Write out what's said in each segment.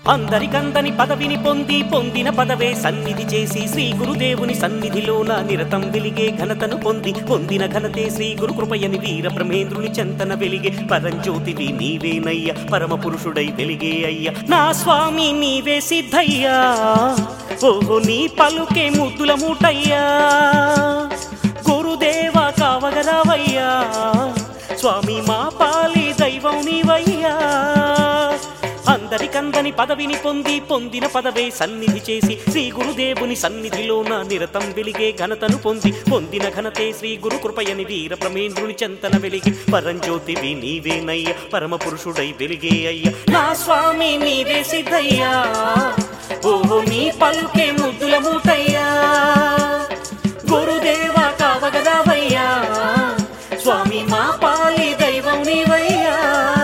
అందరికందని పదవిని పొంది పొందిన పదవే సన్నిధి చేసి శ్రీ గురుదేవుని సన్నిధిలోన నిరతం వెలిగే ఘనతను పొంది పొందిన ఘనతే శ్రీ గురు కృపయని వీర బ్రహ్మేంద్రుని చెంతన వెలిగే పరంజ్యోతివి నీవేనయ్య పరమ పురుషుడై వెలిగే అయ్య నా స్వామి నీవే సిద్ధయ్యా ఓహో నీ పలుకే ముద్దుల మూటయ్యా గురుదేవా కావగరావయ్యా స్వామి మా పాలి దైవం నీవయ్యా అందరికందని పదవిని పొంది పొందిన పదవే సన్నిధి చేసి శ్రీ గురుదేవుని సన్నిధిలోన నిరతం వెలిగే ఘనతను పొంది పొందిన ఘనతే శ్రీ గురు కృపయని వీర ప్రమేంద్రుని చెంతన వెలిగి పరంజ్యోతివి నీవేనయ్య పరమ పురుషుడై వెలిగే అయ్య నా స్వామి నీవే సిద్ధయ్యా ఓహో నీ పలుకే ముద్దుల మూటయ్యా గురుదేవా కావగదావయ్యా స్వామి మా పాలి దైవం నీవయ్యా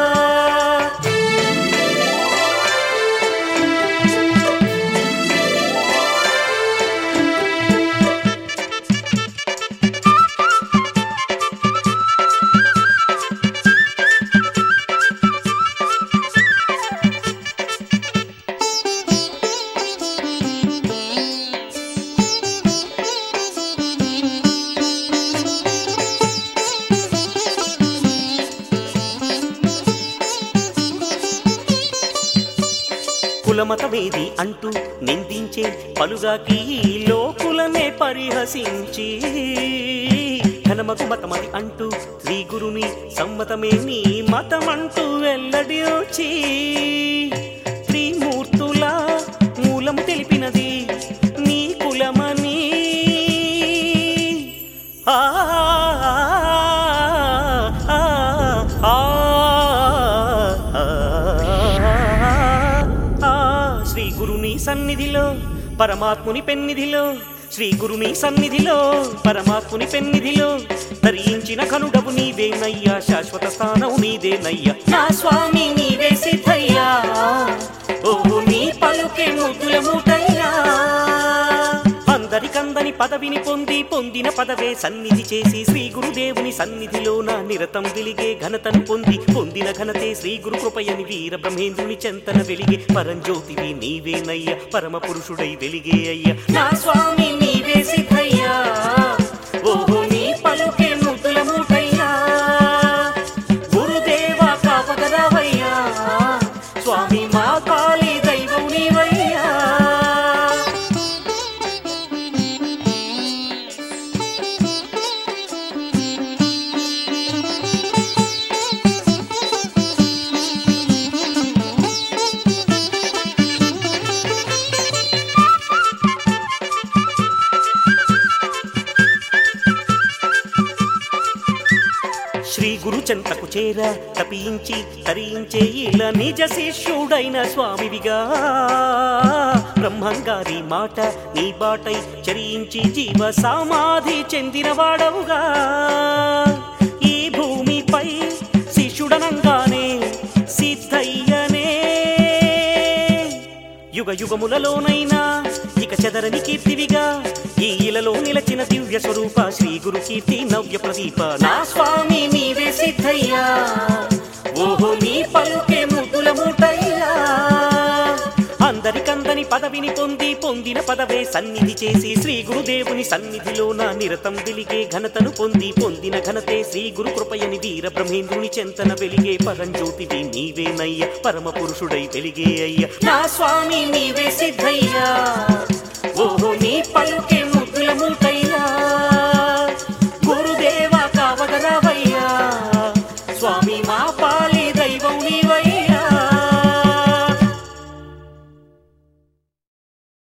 కులమతమేది అంటూ నిందించే పలుగాకి లోకులనే పరిహసించి ఘనమగు మతమది అంటూ శ్రీ గురుని సమ్మతమే నీ మతమంటూ వెల్లడియోచి త్రిమూర్తుల మూలము తెలిపినది నీ కులమని ఆ ఆ, ఆ, ఆ, ఆ, శ్రీ గురుని సన్నిధిలో పరమాత్ముని పెన్నిధిలో శ్రీ గురుని సన్నిధిలో పరమాత్ముని పెన్నిధిలో ధరించిన కనుడవు నీవేనయ్యా శాశ్వత స్థానం నీదేనయ్యా నా స్వామి నీవే సిద్ధయ్యా ఓహో నీ పలుకే ముద్దుల మూటయ్యా అందరికందని పదవిని పొంది పొందిన పదవే సన్నిధి చేసి శ్రీ గురుదేవుని సన్నిధిలోన నిరతం వెలిగే ఘనతను పొంది పొందిన ఘనతే శ్రీ గురు కృపయని వీర బ్రహ్మేంద్రుని చెంతన వెలిగే పరంజ్యోతివి నీవేనయ్య పరమ పురుషుడై వెలిగే అయ్య నా స్వామి నీవే సిద్ధయ్యా ఓహో నీ పలుకే ముద్దుల మూటయ్యా గురుదేవా కాపగదావయ్యా స్వామి మా కాళీ దైవం నీవయ్యా శ్రీ గురు చెంతకు చేర తపించి తరించే ఇలా నిజ శిష్యుడైన స్వామివిగా బ్రహ్మంగారి మాట నీ బాటై చరించి జీవ సమాధి చెందినవాడవుగా ఈ భూమిపై శిష్యుడనంగానే సిద్ధయ్యనే యుగ యుగములలోనైనా ఇక చెదరని కీర్తివిగా ఈ ఇలలో నిలచిన దివ్య స్వరూప శ్రీ గురు కీర్తి నవ్య ప్రదీప నా స్వామి నీవే సిద్ధయ్యా ఓహో నీ పలుకే ముద్దుల మూటయ్యా అందరికందని పదవిని పొంది పొందిన పదవే సన్నిధి చేసి శ్రీ గురుదేవుని సన్నిధిలోన నిరతం వెలిగే ఘనతను పొంది పొందిన ఘనతే శ్రీ గురు కృపయని వీర బ్రహ్మేంద్రుని చెంతన వెలిగే పరంజ్యోతివి నీవేనయ్య పరమ పురుషుడై వెలిగే అయ్య నా స్వామి నీవే సిద్ధయ్యా ఓహో నీ పలుకే